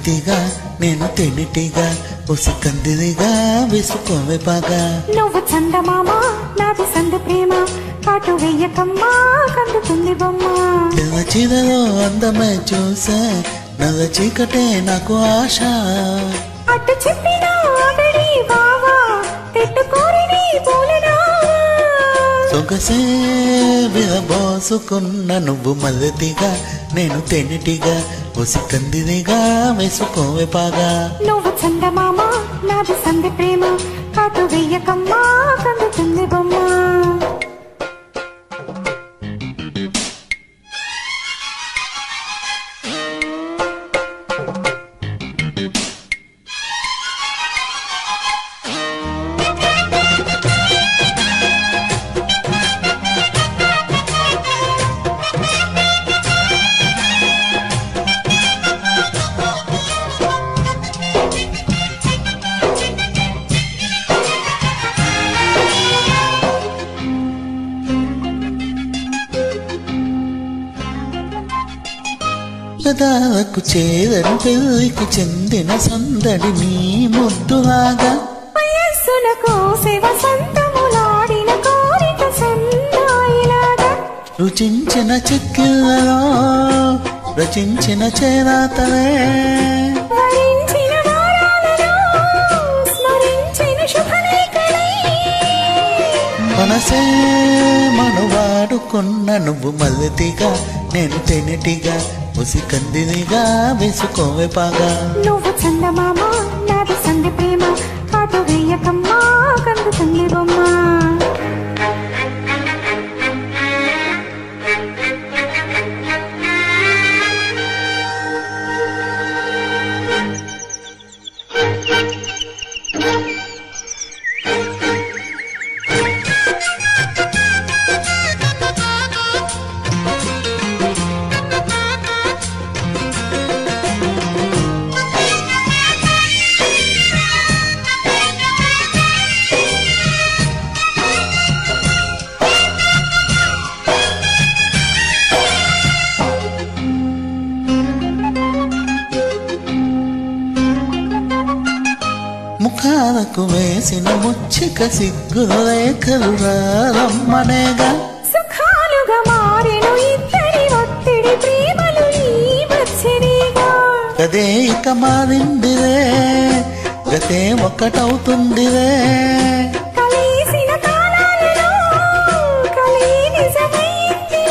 మల్లెతిగా నేను తెనిటిగా ఉసికందిరిగా వేసుకోవే బాగా నువ్వు చందమామ నాది సందు ప్రేమ కాటు వెయ్యకమ్మా కందుతుంది బొమ్మ తెల్ల చీరలో అందమే చూసే నల్ల చీకటే నాకు ఆశ అటు చెప్పిన ఆవిడి బావా తిట్టుకోరి నీ పూలనా సొగసే విరబోసుకున్న నువ్వు మల్లెతిగా నేను తెనిటిగా ఉసికందిరిగా వేసుకోవే బాగా నువ్వు చందమామ నాది సంది ప్రేమ కాటు వెయ్యకమ్మా కందుతుంది బొమ్మ పెదాలకు చేరని పెళ్లికి చెందిన సందడి నీ ముద్దులాగా వయస్సులకు శివ సంతములాడిన కోరిక సన్నాయిలాగా రుచించిన చెక్కిళ్ళలో రచించిన చేరాతలే వరించిన వారాలలో స్మరించిన శుభలేఖలై మనసే మనువాడుకున్న నువ్వు మల్లెతిగా నేను తెనటిగా ఉసికందినిగా వేసుకోవే పాగా నువ్వు చందమామ నాది సంధి ప్రేమ కాటు వేయకమ్మా కందుతుంది బొమ్మ ముఖాలకు వేసిన ముచ్చిక సిగ్గుల రేఖలు రమ్మనేగా సుఖాలుగా మారెను ఇద్దరి ఒత్తిడి ప్రేమలు ఈ మధ్యనిగా గదే ఇక మారిందిరే గతే ఒక్కటవుతుందిరే కలిసిన కాలాలలో కలి నిజమైంది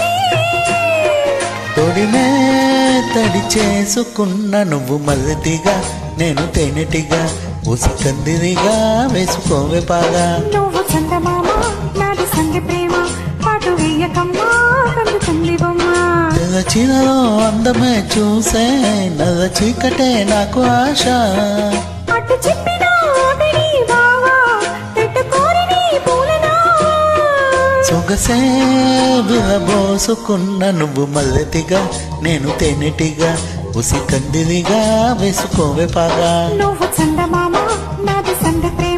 తొడిమే తడి చేసుకున్న నువ్వు మల్లెతిగా నేను తేనెటిగా ఉసికందిరిగా వేసుకోవే పాగా నువ్వు చందమామ నాది సంధి ప్రేమ పాటు వేయకమ్మా కందుతుంది బొమ్మ తెల్ల చీరలో అందమే చూసే నల్ల చీకటే నాకు ఆశ అటు చెప్పిన ఆవిడి బావా పెట్టుకోరి నీ పూలనా సొగసే విరబోసుకున్న నువ్వు మల్లెతిగా నేను తేనెటిగా ఉసికందిరిగా వేసుకోవే పాగా నువ్వు చందమామ నాది సంధి ప్రేమ